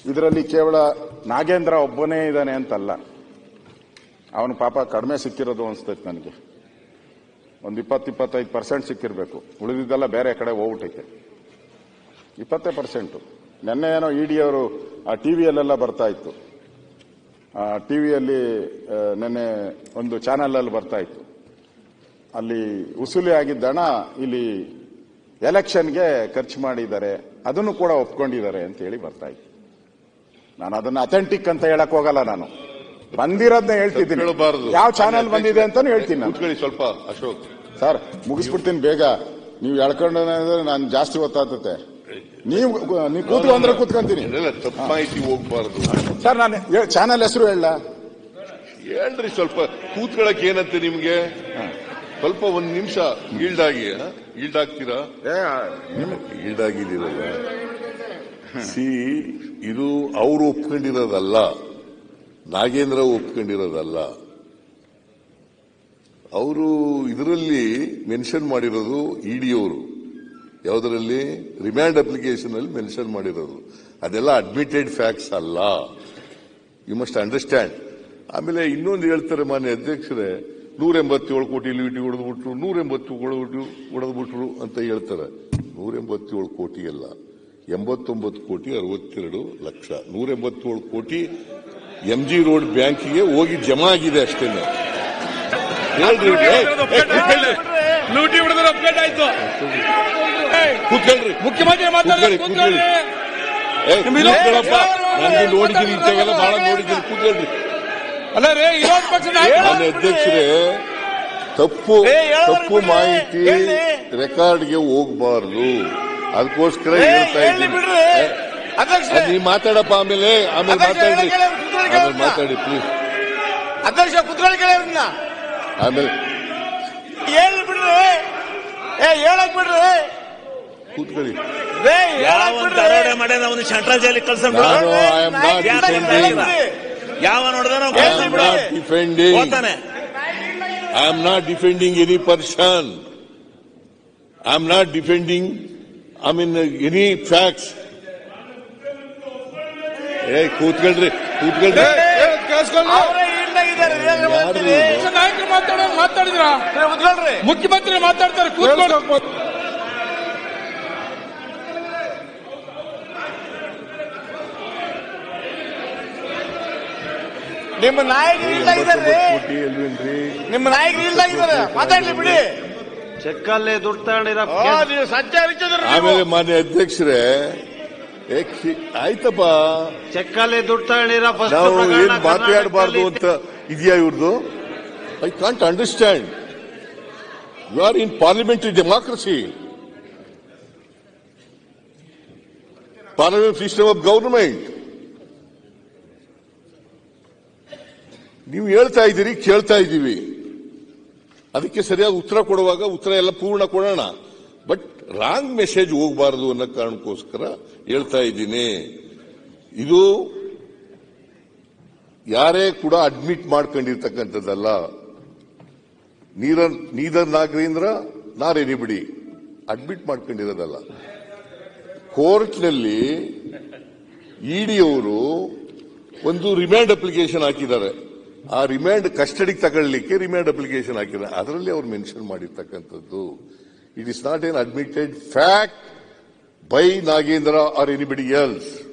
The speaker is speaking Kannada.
ಇದರಲ್ಲಿ ಕೇವಲ ನಾಗೇಂದ್ರ ಒಬ್ಬನೇ ಇದ್ದಾನೆ ಅಂತಲ್ಲ ಅವನು ಪಾಪ ಕಡಿಮೆ ಸಿಕ್ಕಿರೋದು ಅನಿಸ್ತೈತೆ ನನಗೆ ಒಂದು ಇಪ್ಪತ್ತು ಇಪ್ಪತ್ತೈದು ಪರ್ಸೆಂಟ್ ಸಿಕ್ಕಿರಬೇಕು ಉಳಿದಿದ್ದೆಲ್ಲ ಬೇರೆ ಕಡೆ ಹೋಗ್ಬಿಟ್ಟೈತೆ ಇಪ್ಪತ್ತೇ ಪರ್ಸೆಂಟು ನಿನ್ನೆ ಏನೋ ಇ ಡಿ ಅವರು ಆ ಟಿವಿಯಲ್ಲೆಲ್ಲ ಬರ್ತಾ ಇತ್ತು ಆ ಟಿವಿಯಲ್ಲಿ ನಿನ್ನೆ ಒಂದು ಚಾನಲಲ್ಲಿ ಬರ್ತಾ ಇತ್ತು ಅಲ್ಲಿ ಉಸುಲಿ ಆಗಿದ್ದ ಹಣ ಇಲ್ಲಿ ಎಲೆಕ್ಷನ್ಗೆ ಖರ್ಚು ಮಾಡಿದ್ದಾರೆ ಅದನ್ನು ಕೂಡ ಒಪ್ಕೊಂಡಿದ್ದಾರೆ ಅಂತ ಹೇಳಿ ಬರ್ತಾ ಇತ್ತು ನಾನು ಅದನ್ನ ಅಥೆಂಟಿಕ್ ಅಂತ ಹೇಳಕ್ ಹೋಗಲ್ಲ ನಾನು ಬಂದಿರೋದನ್ನ ಹೇಳ್ತಿದ್ದೀನಿ ಹೇಳಬಾರದು. ಯಾವ ಚಾನಲ್ ಬಂದಿದೆ ಅಂತಾನು ಹೇಳ್ತೀನಿ ನಾನು ಕೂತ್ಕೊಳ್ಳಿ ಸ್ವಲ್ಪ ಅಶೋಕ್ ಸರ್ ಮುಗಿಸ್ಬಿಡ್ತೀನಿ ಬೇಗ ನೀವು ಎಳ್ಕೊಂಡು ನಾನು ಜಾಸ್ತಿ ಗೊತ್ತಾಗ್ತತೆ ನೀವು ನೀವು ಕೂತ್ಕೊ ಅಂದ್ರೆ ಕೂತ್ಕೊಂತೀನಿ ಇದೆಲ್ಲ ತಪ್ಪು ಮಾಹಿತಿ ಹೋಗ್ಬಾರ್ದು ಸರ್ ನಾನು ಚಾನಲ್ ಹೆಸರು ಹೇಳ ಹೇಳ್ರಿ ಸ್ವಲ್ಪ ಕೂತ್ಕೊಳ್ಳಕ್ ಏನಂತೆ ನಿಮ್ಗೆ ಸ್ವಲ್ಪ ಒಂದ್ ನಿಮಿಷ ಈಲ್ಡ್ ಆಗಿ ಈಲ್ಡ್ ಆಗ್ತೀರಾ ಈಲ್ಡ್ ಆಗಿದ್ದೀರಲ್ಲ ಸಿ ಇದು ಅವರು ಒಪ್ಕೊಂಡಿರೋದಲ್ಲ ನಾಗೇಂದ್ರ ಒಪ್ಕೊಂಡಿರೋದಲ್ಲ ಅವರು ಇದರಲ್ಲಿ ಮೆನ್ಷನ್ ಮಾಡಿರೋದು ಇಡಿಯವರು ಯಾವುದರಲ್ಲಿ ರಿಮ್ಯಾಂಡ್ ಅಪ್ಲಿಕೇಶನ್ ಅಲ್ಲಿ ಮೆನ್ಷನ್ ಮಾಡಿರೋದು ಅದೆಲ್ಲ ಅಡ್ಮಿಟೆಡ್ ಫ್ಯಾಕ್ಟ್ಸ್ ಅಲ್ಲ ಯು ಮಸ್ಟ್ ಅಂಡರ್ಸ್ಟ್ಯಾಂಡ್ ಆಮೇಲೆ ಇನ್ನೊಂದು ಹೇಳ್ತಾರೆ ಮಾನ್ಯ ಅಧ್ಯಕ್ಷರೇ ನೂರ ಎಂಬತ್ತೇಳು ಕೋಟಿ ಲೀಟಿ ಹೊಡೆದ್ಬಿಟ್ರು ನೂರ ಎಂಬತ್ತು ಹೊಡೆದ್ಬಿಟ್ರು ಅಂತ ಹೇಳ್ತಾರೆ ನೂರ ಎಂಬತ್ತೇಳು ಕೋಟಿ ಅಲ್ಲ ಎಂಬತ್ತೊಂಬತ್ತು ಕೋಟಿ ಅರವತ್ತೆರಡು ಲಕ್ಷ ನೂರ ಎಂಬತ್ತೇಳು ಕೋಟಿ ಎಂ ಜಿ ರೋಡ್ ಬ್ಯಾಂಕಿಗೆ ಹೋಗಿ ಜಮಾ ಆಗಿದೆ ಅಷ್ಟೇನೆ ಹೇಳ್ರಿ ಏ, ಏ, ಕೂತ್ಕೊಳ್ರಿ. ಲೂಟಿ ಹೊಡೆದ್ರೆ ಅಪ್ಡೇಟ್ ಆಯ್ತು ಕೂತ್ಕೊಳ್ರಿ ಮುಖ್ಯಮಂತ್ರಿ ಮಾತಾಡ್ತಾರೆ ಕೂತ್ಕೊಳ್ಳಿ, ಕೂತ್ಕೊಳ್ಳಿ ಏ, ಕೂತ್ಕೊಳ್ಳಪ್ಪ ನಾನು ನೋಡಿದ್ದೀನಿ ಇಂಥವೆಲ್ಲ ಬಹಳ ನೋಡಿದ್ದೀನಿ ಕೂತ್ಕೊಳ್ರಿ ಅಲ್ಲ ರೇ ವಿರೋಧ ಪಕ್ಷ ನಾಯಕ ಮಾನ್ಯ ಅಧ್ಯಕ್ಷರೇ ತಪ್ಪು ತಪ್ಪು ಮಾಹಿತಿ ರೆಕಾರ್ಡ್ಗೆ ಹೋಗಬಾರ್ದು ಅದಕ್ಕೋಸ್ಕರ ಹೇಳ್ತಾ ಇದ್ದೀನಿ ಏ, ಅಧ್ಯಕ್ಷ ಅದ್ ನೀವ್ ಮಾತಾಡಪ್ಪ ಆಮೇಲೆ ಆಮೇಲೆ ಅಧ್ಯಕ್ಷ, ಮಾತಾಡ್ರಿ ಹೇಳಕ್ಕೆ ಹೇಳು, ಕೂತ್ಕೊಳ್ಳಿ, ಆಮೇಲೆ ಮಾತಾಡಿ ಪ್ಲೀಸ್ ಅಧ್ಯಕ್ಷ ಕುತ್ಕೊಳ್ಳಿ ಕೇಳಿವ್ರನ್ನ ಆಮೇಲೆ ಹೇಳಿ ಬಿಡ್ರಿ ಏ ಹೇಳಕ್ ಬಿಡ್ರಿ ಕೂತ್ಕೊಳ್ಳಿ ರೇ ಯಾವ ಹೇಳಕ್ ಒಂದು ಬಿಡ್ರಿ ದರೋಡೆ ಮಾಡ್ಯಾನ ಅವನು ಸೆಂಟ್ರಲ್ ಜೈಲಿಗೆ ಕಳ್ಸಂಬಿಡು ನಾನು ಐ ಆಮ್ ನಾಟ್ ಡಿಫೆಂಡಿಂಗ್ ಯಾವ ನೋಡ್ದಾನ ಐ ಆಮ್ ನಾಟ್ ಡಿಫೆಂಡಿಂಗ್ ಹೋಗ್ತಾನೆ I am not defending any person I am not defending I mean any facts ಏ ಕೂತ್ಕೊಳ್ರಿ ಕೂತ್ಕೊಳ್ರಿ ಕೇಳಿಸ್ಕೊಳ್ಳಿ ಅವರೇ ಇಲ್ಲಾಗಿದ್ದಾರೆ ಯಾರು ಇವ್ರು? ನಾಯಕರು ಮಾತಾಡೋ ಮಾತಾಡಿದ್ರ ಕುತ್ಕೊಳ್ರಿ ಮುಖ್ಯಮಂತ್ರಿ ಮಾತಾಡ್ತಾರೆ ಕೂತ್ಕೊಂಡು ನಿಮ್ಮ ನಾಯಕರು ಇಲ್ಲಾಗಿದ್ದಾರೆ ಎಂಬತ್ತೊಂಬತ್ತು ಕೋಟಿ ಅಲ್ವೇನ್ರಿ ನಿಮ್ಮ ನಾಯಕರು ಇಲ್ಲಾಗಿದ್ದಾರೆ ಮಾತಾಡ್ಲಿ ಬಿಡಿ ಚೆಕ್ಕಲ್ಲಿ ದುಡ್ಡು ತಗೊಂಡಿರೋ ಆ, ನೀವು ಸತ್ಯ ಹರಿಸಿದ್ರಿ ನೀವು. ಆಮೇಲೆ ಮಾನ್ಯ ಅಧ್ಯಕ್ಷರೇ ಏ, ಖಿ- ಆಯ್ತಪ್ಪ ಚೆಕ್ಕಲ್ಲಿ ದುಡ್ಡು ತಗೊಂಡಿರೋ ಫಸ್ಟ್ ನಾವು ಏನ್ ಮಾತಾಡಬಾರ್ದು ಅಂತ ಇದೆಯಾ ಇವ್ರದ್ದು I can't understand you are in parliamentary democracy parliament system of government ನೀವು ಹೇಳ್ತಾ ಇದ್ದೀರಿ ಕೇಳ್ತಾ ಇದ್ದೀವಿ ಅದಕ್ಕೆ ಸರಿಯಾಗಿ ಉತ್ತರ ಕೊಡುವಾಗ ಉತ್ತರ ಎಲ್ಲ ಪೂರ್ಣ ಕೊಡೋಣ ಬಟ್ ರಾಂಗ್ ಮೆಸೇಜ್ ಹೋಗಬಾರದು ಅನ್ನೋ ಕಾರಣಕ್ಕೋಸ್ಕರ ಹೇಳ್ತಾ ಇದ್ದೀನಿ ಇದು ಯಾರೇ ಕೂಡ ಅಡ್ಮಿಟ್ ಮಾಡ್ಕೊಂಡಿರ್ತಕ್ಕಂಥದ್ದಲ್ಲ ನೀರ ನೀದರ್ ನಾಗರೇಂದ್ರ ನಾರ್ ಎನಿಬಿಡಿ ಅಡ್ಮಿಟ್ ಮಾಡ್ಕೊಂಡಿರೋದಲ್ಲ ಕೋರ್ಟ್ನಲ್ಲಿ ಇಡಿಯವರು ಒಂದು ರಿಮ್ಯಾಂಡ್ ಅಪ್ಲಿಕೇಶನ್ ಹಾಕಿದ್ದಾರೆ ಆ ರಿಮ್ಯಾಂಡ್ ಕಸ್ಟಡಿಗೆ ತಗೊಳ್ಳಿಕ್ಕೆ ರಿಮ್ಯಾಂಡ್ ಅಪ್ಲಿಕೇಶನ್ ಹಾಕಿದ್ದಾರೆ ಅದರಲ್ಲಿ ಅವ್ರು ಮೆನ್ಷನ್ ಮಾಡಿರ್ತಕ್ಕಂಥದ್ದು it is not an admitted fact by Nagendra or anybody else